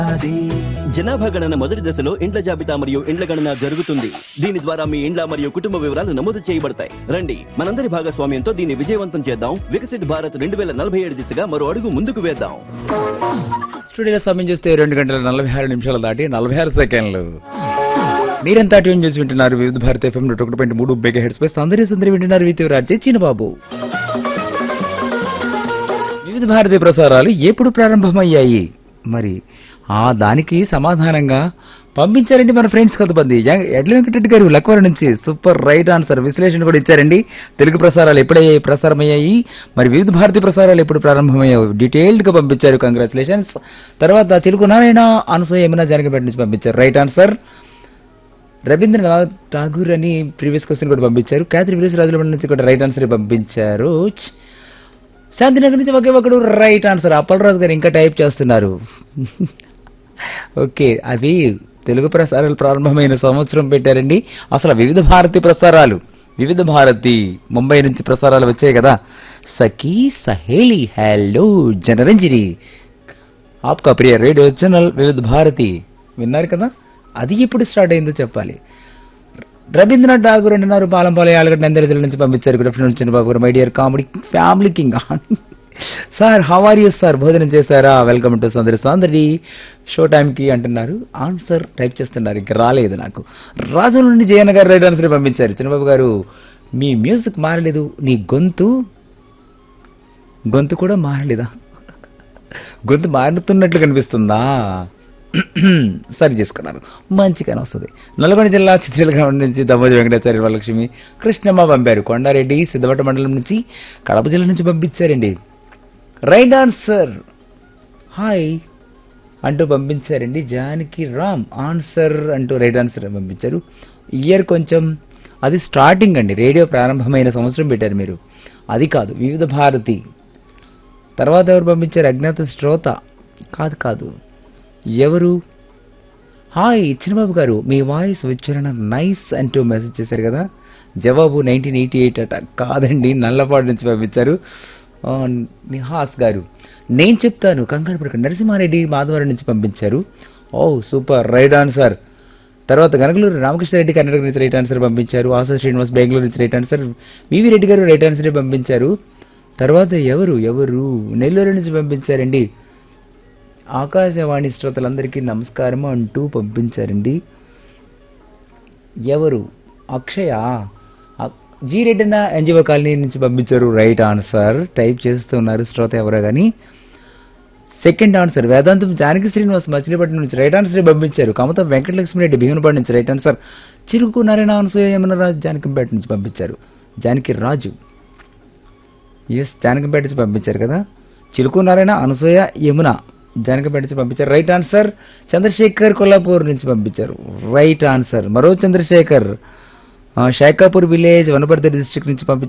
జనాభా గణన మొదటి దశలో ఇండ్ల జాబితా మరియు ఇండ్ల గణన జరుగుతుంది దీని ద్వారా మీ ఇండ్ల మరియు కుటుంబ వివరాలు నమోదు చేయబడతాయి రండి మనందరి భాగస్వామ్యంతో దీన్ని విజయవంతం చేద్దాం వికసిత్ భారత్ రెండు వేల నలభై ఏడు దిశగా మరో అడుగు ముందుకు వేద్దాం స్టూడియోలో సమయం చూస్తే రెండు గంటల నలభై ఆరు నిమిషాలు దాటి నలభై ఆరు సెకండ్లు మీరంతా ట్యూన్ చేసి వింటున్నారు వివిధ భారత ఎఫ్ఎం నూట ఒకటి పాయింట్ మూడు మెగా హెడ్స్ పై సందరి సందరి వింటున్నారు వితివరాజే చిన్నబాబు వివిధ భారతి ప్రసారాలు ఎప్పుడు ప్రారంభమయ్యాయి మరి ఆ దానికి సమాధానంగా పంపించారండి మన ఫ్రెండ్స్ కొంతమంది య- ఎడ్ల వెంకటరెడ్డి గారు లక్వర నుంచి సూపర్ రైట్ ఆన్సర్ విశ్లేషణ కూడా ఇచ్చారండి తెలుగు ప్రసారాలు ఎప్పుడయ్యాయి ప్రసారమయ్యాయి మరి వివిధ భారతి ప్రసారాలు ఎప్పుడు ప్రారంభమయ్యాయి డీటెయిల్డ్ గా పంపించారు కంగ్రాచులేషన్స్ తర్వాత తెలుగు నారాయణ అనసూయ యమున జానకిపేట నుంచి పంపించారు రైట్ ఆన్సర్ రవీంద్రనాథ్ ఠాగూర్ అని ప్రీవియస్ క్వశ్చన్ కూడా పంపించారు క్యాథరి వీరేశ్ రాజుల నుంచి కూడా రైట్ ఆన్సర్ పంపించారు ఛ్! శాంతినగర్ నుంచి ఒకే ఒకడు రైట్ ఆన్సర్ అప్పలరాజు గారు ఇంకా టైప్ చేస్తున్నారు ఓకే అది తెలుగు ప్రసారాలు ప్రారంభమైన సంవత్సరం పెట్టారండి అసలు వివిధ భారతి ప్రసారాలు వివిధ భారతి ముంబై నుంచి ప్రసారాలు వచ్చాయి కదా సఖీ సహేలి హలో జనరంజని ఆప్కా ప్రియ రేడియో ఛానల్ వివిధ భారతి విన్నారు కదా అది ఎప్పుడు స్టార్ట్ అయిందో చెప్పాలి రవీంద్రనాథ్ ఠాగూర్ అంటున్నారు పాలంపాలయ ఆలగడ్డ నందరిదల నుంచి పంపించారు good afternoon Chinnababu garu my dear comedy family king sir how are you sir భోజనం చేశారా వెల్కమ్ టు సందరి సందడి షో టైంకి అంటున్నారు ఆన్సర్ టైప్ చేస్తున్నారు ఇంకా రాలేదు నాకు రాజు నుండి జయన్న గారు రైట్ ఆన్సర్ పంపించారు చిన్నబాబు గారు మీ మ్యూజిక్ మారలేదు నీ గొంతు గొంతు కూడా మారలేదా గొంతు మారుతున్నట్లు కనిపిస్తుందా సరి చేసుకున్నారు మంచిగానే వస్తుంది నల్గొండ జిల్లా చిత్రల గ్రామం నుంచి దమ్మోజి వెంకటాచార్య వరలక్ష్మి కృష్ణమ్మ పంపారు కొండారెడ్డి సిద్ధవట మండలం నుంచి కడప జిల్లా నుంచి పంపించారండి రైట్ ఆన్సర్ హాయ్ అంటూ పంపించారండి జానకి రామ్ ఆన్సర్ అంటూ రైట్ ఆన్సర్ పంపించారు ఇయర్ కొంచెం అది స్టార్టింగ్ అండి రేడియో ప్రారంభమైన సంవత్సరం పెట్టారు మీరు అది కాదు వివిధ భారతి తర్వాత ఎవరు పంపించారు అజ్ఞాత శ్రోత కాదు కాదు ఎవరు హాయ్ చిన్నబాబు గారు మీ వాయిస్ ఉచ్చారణ నైస్ అంటూ మెసేజ్ చేశారు కదా జవాబు నైన్టీన్ ఎయిటీ ఎయిట్ అట కాదండి నల్లపాడు నుంచి పంపించారు ఆ, నిహాస్ గారు నేను చెప్తాను కంగారు పడకండి నరసింహారెడ్డి మాధవరం నుంచి పంపించారు ఓ సూపర్ రైట్ ఆన్సర్ తర్వాత గనగలూరు రామకృష్ణారెడ్డి కర్ణాటక నుంచి రైట్ ఆన్సర్ పంపించారు ఆశా శ్రీనివాస్ బెంగళూరు నుంచి రైట్ ఆన్సర్ వివి రెడ్డి గారు రైట్ ఆన్సర్ పంపించారు తర్వాత ఎవరు ఎవరు నెల్లూరు నుంచి పంపించారండి ఆకాశవాణి శ్రోతలందరికీ నమస్కారం అంటూ పంపించారండి ఎవరు అక్షయ అ- జీ రెడ్డిన ఎన్జిఓ కాలనీ నుంచి పంపించారు రైట్ ఆన్సర్ టైప్ చేస్తున్నారు శ్రోత ఎవరో కానీ సెకండ్ ఆన్సర్ వేదాంతం జానకి శ్రీనివాస్ మచిలీపట్నం నుంచి రైట్ ఆన్సర్ పంపించారు కమత వెంకటలక్ష్మిరెడ్డి భీమునపాడు నుంచి రైట్ ఆన్సర్ చిరుకు నారాయణ అనసూయ యమునరాజు జానకంపేట నుంచి పంపించారు జానకి రాజు ఎస్ జానకంపేట నుంచి పంపించారు కదా చిలుకు నారాయణ అనసూయ యమున జానకంపేట నుంచి పంపించారు రైట్ ఆన్సర్ చంద్రశేఖర్ కొల్లాపూర్ నుంచి పంపించారు రైట్ ఆన్సర్ మరో చంద్రశేఖర్ ఆ, శేఖాపూర్ విలేజ్ వనపర్తి డిస్ట్రిక్ట్ నుంచి పంపించారు